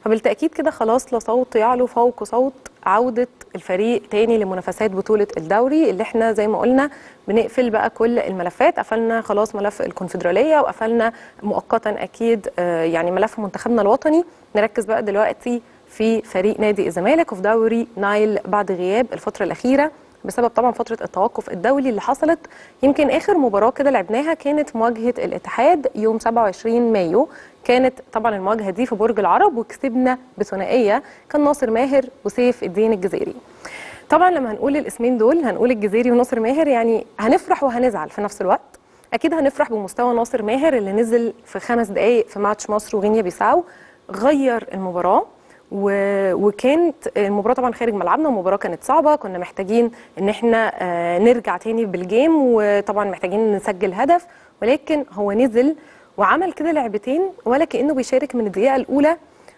فبالتاكيد كده خلاص لا صوت يعلو فوق صوت عوده الفريق تاني لمنافسات بطوله الدوري اللي احنا زي ما قلنا بنقفل بقى كل الملفات قفلنا خلاص ملف الكونفدراليه وقفلنا مؤقتا اكيد آه، يعني ملف منتخبنا الوطني نركز بقى دلوقتي في فريق نادي الزمالك وفي دوري نايل بعد غياب الفتره الاخيره بسبب طبعا فتره التوقف الدولي اللي حصلت يمكن اخر مباراه كده لعبناها كانت مواجهه الاتحاد يوم 27 مايو كانت طبعا المواجهه دي في برج العرب وكسبنا بثنائيه كان ناصر ماهر وسيف الدين الجزيري طبعا لما هنقول الاسمين دول هنقول الجزيري وناصر ماهر يعني هنفرح وهنزعل في نفس الوقت اكيد هنفرح بمستوى ناصر ماهر اللي نزل في خمس دقائق في ماتش مصر وغينيا بيساو غير المباراه و... وكانت المباراه طبعا خارج ملعبنا المباراه كانت صعبه كنا محتاجين ان احنا آه، نرجع تاني بالجيم وطبعا محتاجين نسجل هدف ولكن هو نزل وعمل كده لعبتين ولا كانه بيشارك من الدقيقه الاولى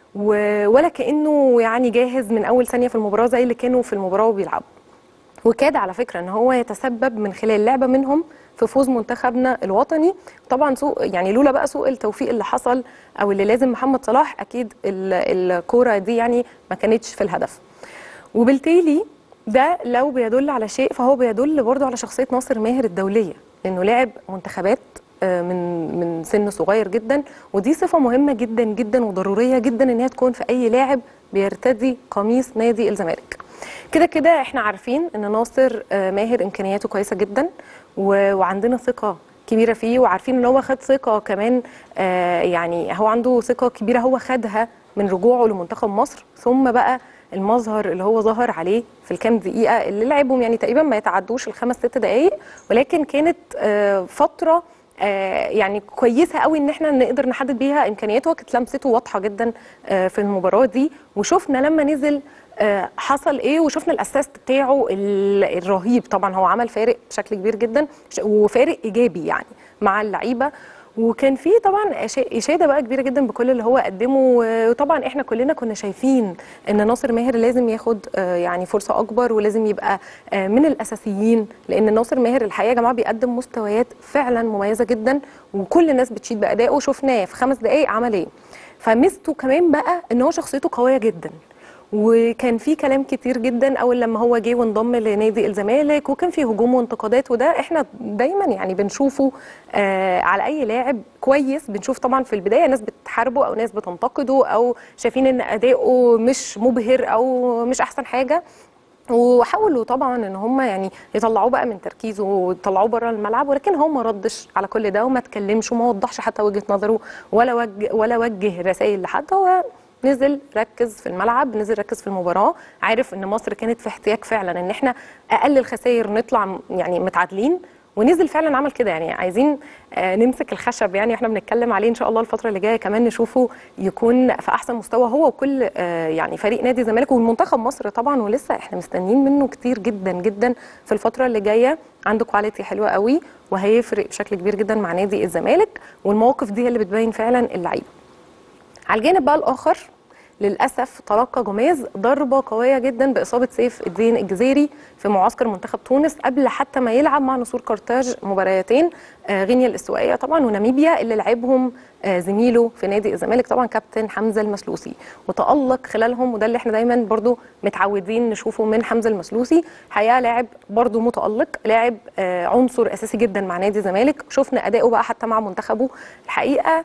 و- ولا كانه يعني جاهز من اول ثانيه في المباراه زي اللي كانوا في المباراه وبيلعبوا وكاد على فكره ان هو يتسبب من خلال لعبه منهم في فوز منتخبنا الوطني طبعا سوء يعني لولا بقى سوء التوفيق اللي حصل او اللي لازم محمد صلاح اكيد ال- الكوره دي يعني ما كانتش في الهدف وبالتالي ده لو بيدل على شيء فهو بيدل برضه على شخصيه ناصر ماهر الدوليه لانه لاعب منتخبات آه، من من سن صغير جدا ودي صفه مهمه جدا جدا وضروريه جدا ان هي تكون في اي لاعب بيرتدي قميص نادي الزمالك كده كده احنا عارفين ان ناصر آه، ماهر امكانياته كويسه جدا و- وعندنا ثقه كبيره فيه وعارفين ان هو خد ثقه كمان آه، يعني هو عنده ثقه كبيره هو خدها من رجوعه لمنتخب مصر ثم بقى المظهر اللي هو ظهر عليه في الكام دقيقه اللي لعبهم يعني تقريبا ما يتعدوش الخمس ست دقائق ولكن كانت آه، فتره آه، يعني كويسه قوي ان احنا نقدر نحدد بيها امكانياته كانت لمسته واضحه جدا آه، في المباراه دي وشفنا لما نزل آه، حصل ايه وشفنا الاساس بتاعه ال- الرهيب طبعا هو عمل فارق بشكل كبير جدا ش- وفارق ايجابي يعني مع اللعيبه وكان في طبعا إشا- اشاده بقى كبيره جدا بكل اللي هو قدمه وطبعا احنا كلنا كنا شايفين ان ناصر ماهر لازم ياخد آه، يعني فرصه اكبر ولازم يبقى آه، من الاساسيين لان ناصر ماهر الحقيقه يا جماعه بيقدم مستويات فعلا مميزه جدا وكل الناس بتشيد بادائه شفناه في خمس دقائق عمل ايه فميزته كمان بقى ان هو شخصيته قويه جدا وكان في كلام كتير جدا اول لما هو جه وانضم لنادي الزمالك وكان في هجوم وانتقادات وده احنا دايما يعني بنشوفه آه على اي لاعب كويس بنشوف طبعا في البدايه ناس بتحاربه او ناس بتنتقده او شايفين ان اداؤه مش مبهر او مش احسن حاجه وحاولوا طبعا ان هم يعني يطلعوه بقى من تركيزه ويطلعوه بره الملعب ولكن هو ما ردش على كل ده وما اتكلمش وما وضحش حتى وجهه نظره ولا وجه ولا وجه رسائل لحد هو نزل ركز في الملعب نزل ركز في المباراه عارف ان مصر كانت في احتياج فعلا ان احنا اقل الخسائر نطلع م- يعني متعادلين ونزل فعلا عمل كده يعني عايزين آه، نمسك الخشب يعني احنا بنتكلم عليه ان شاء الله الفتره اللي جايه كمان نشوفه يكون في احسن مستوى هو وكل آه، يعني فريق نادي الزمالك والمنتخب مصر طبعا ولسه احنا مستنيين منه كتير جدا جدا في الفتره اللي جايه عنده كواليتي حلوه قوي وهيفرق بشكل كبير جدا مع نادي الزمالك والمواقف دي هي اللي بتبين فعلا اللعيبه على الجانب بقى الاخر للاسف تلقى جوميز ضربه قويه جدا باصابه سيف الدين الجزيري في معسكر منتخب تونس قبل حتى ما يلعب مع نسور قرطاج مباراتين آه، غينيا الاستوائيه طبعا وناميبيا اللي لعبهم آه، زميله في نادي الزمالك طبعا كابتن حمزه المسلوسي وتالق خلالهم وده اللي احنا دايما برضو متعودين نشوفه من حمزه المسلوسي حقيقه لاعب برضو متالق لاعب آه، عنصر اساسي جدا مع نادي الزمالك شفنا اداؤه بقى حتى مع منتخبه الحقيقه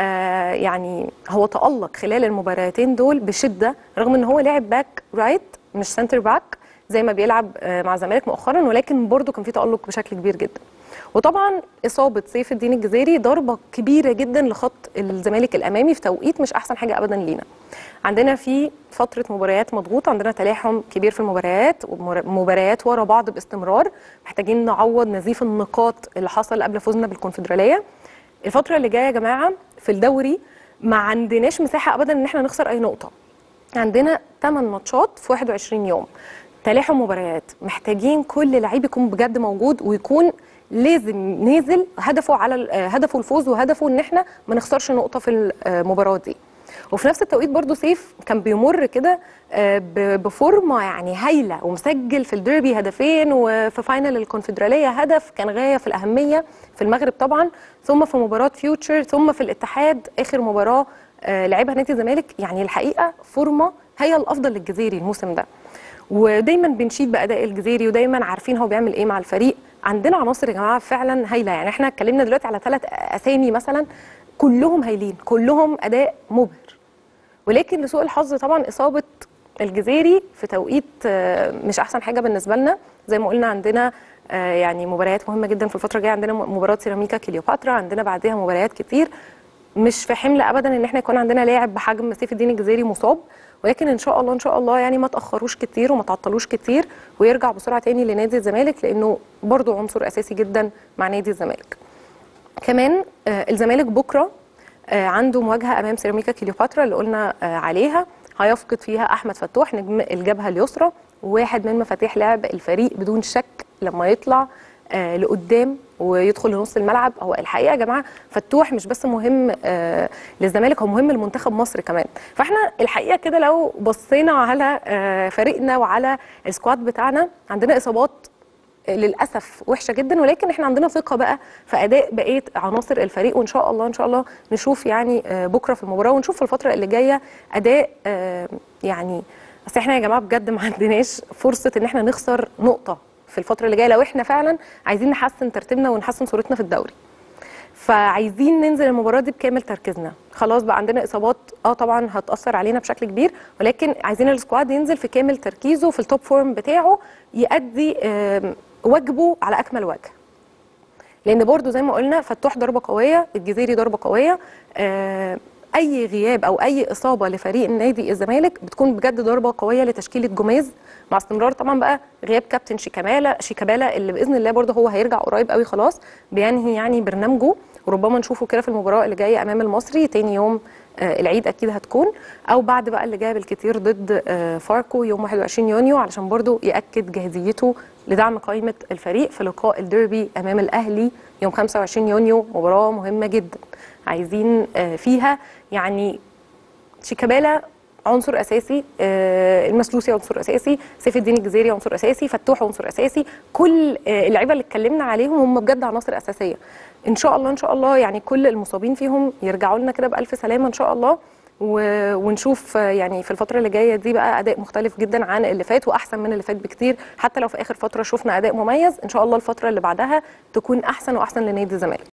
آه يعني هو تألق خلال المباراتين دول بشدة رغم ان هو لاعب باك رايت مش سنتر باك زي ما بيلعب آه مع الزمالك مؤخرا ولكن برضه كان في تألق بشكل كبير جدا وطبعا إصابة سيف الدين الجزيري ضربة كبيرة جدا لخط الزمالك الأمامي في توقيت مش أحسن حاجة أبدا لينا عندنا في فترة مباريات مضغوطة عندنا تلاحم كبير في المباريات ومباريات ورا بعض باستمرار محتاجين نعوض نزيف النقاط اللي حصل قبل فوزنا بالكونفدرالية الفترة اللي جاية يا جماعة في الدوري ما عندناش مساحة أبدا إن احنا نخسر أي نقطة عندنا 8 ماتشات في 21 يوم تلاحم مباريات محتاجين كل لعيب يكون بجد موجود ويكون لازم نازل هدفه على ال- آه، هدفه الفوز وهدفه ان احنا ما نخسرش نقطه في المباراه دي وفي نفس التوقيت برضو سيف كان بيمر كده آه، ب- بفورمه يعني هايله ومسجل في الديربي هدفين وفي فاينل الكونفدراليه هدف كان غايه في الاهميه في المغرب طبعا ثم في مباراه فيوتشر ثم في الاتحاد اخر مباراه آه، لعبها نادي الزمالك يعني الحقيقه فورمه هي الافضل للجزيري الموسم ده ودايما بنشيد باداء الجزيري ودايما عارفين هو بيعمل ايه مع الفريق عندنا عناصر يا جماعه فعلا هايله يعني احنا اتكلمنا دلوقتي على ثلاث اسامي مثلا كلهم هايلين كلهم اداء مبهر ولكن لسوء الحظ طبعا اصابه الجزيري في توقيت آه، مش احسن حاجه بالنسبه لنا زي ما قلنا عندنا آه، يعني مباريات مهمه جدا في الفتره الجايه عندنا مباراه سيراميكا كليوباترا عندنا بعدها مباريات كتير مش في حمل ابدا ان احنا يكون عندنا لاعب بحجم سيف الدين الجزيري مصاب ولكن ان شاء الله ان شاء الله يعني ما تاخروش كتير وما تعطلوش كتير ويرجع بسرعه تاني لنادي الزمالك لانه برضه عنصر اساسي جدا مع نادي الزمالك كمان آه، الزمالك بكره آه، عنده مواجهه امام سيراميكا كليوباترا اللي قلنا آه، عليها هيفقد فيها احمد فتوح نجم الجبهه اليسرى واحد من مفاتيح لعب الفريق بدون شك لما يطلع آه، لقدام ويدخل لنص الملعب هو الحقيقه يا جماعه فتوح مش بس مهم آه، للزمالك هو مهم لمنتخب مصر كمان فاحنا الحقيقه كده لو بصينا على آه، فريقنا وعلى السكواد بتاعنا عندنا اصابات للاسف وحشه جدا ولكن احنا عندنا ثقه بقى في اداء بقيه عناصر الفريق وان شاء الله ان شاء الله نشوف يعني آه، بكره في المباراه ونشوف في الفتره اللي جايه اداء آه، يعني بس احنا يا جماعه بجد ما عندناش فرصه ان احنا نخسر نقطه في الفتره اللي جايه لو احنا فعلا عايزين نحسن ترتيبنا ونحسن صورتنا في الدوري فعايزين ننزل المباراه دي بكامل تركيزنا خلاص بقى عندنا اصابات اه طبعا هتاثر علينا بشكل كبير ولكن عايزين السكواد ينزل في كامل تركيزه في التوب فورم بتاعه يأدي آم، واجبه على اكمل وجه لان برضو زي ما قلنا فتوح ضربه قويه الجزيري ضربه قويه آه، اي غياب او اي اصابه لفريق نادي الزمالك بتكون بجد ضربه قويه لتشكيله جوميز مع استمرار طبعا بقى غياب كابتن شيكابالا شيكابالا اللي باذن الله برضه هو هيرجع قريب قوي خلاص بينهي يعني برنامجه وربما نشوفه كده في المباراه اللي جايه امام المصري تاني يوم آه، العيد اكيد هتكون او بعد بقى اللي جايه بالكتير ضد آه، فاركو يوم 21 يونيو علشان برضه ياكد جاهزيته لدعم قائمه الفريق في لقاء الديربي امام الاهلي يوم 25 يونيو مباراه مهمه جدا عايزين آه، فيها يعني شيكابالا عنصر اساسي آه، المسلوسي عنصر اساسي سيف الدين الجزيري عنصر اساسي فتوح عنصر اساسي كل آه، اللعيبه اللي اتكلمنا عليهم هم بجد عناصر اساسيه ان شاء الله ان شاء الله يعني كل المصابين فيهم يرجعوا لنا كده بالف سلامه ان شاء الله و- ونشوف آه، يعني في الفتره اللي جايه دي بقى اداء مختلف جدا عن اللي فات واحسن من اللي فات بكتير حتى لو في اخر فتره شفنا اداء مميز ان شاء الله الفتره اللي بعدها تكون احسن واحسن لنادي الزمالك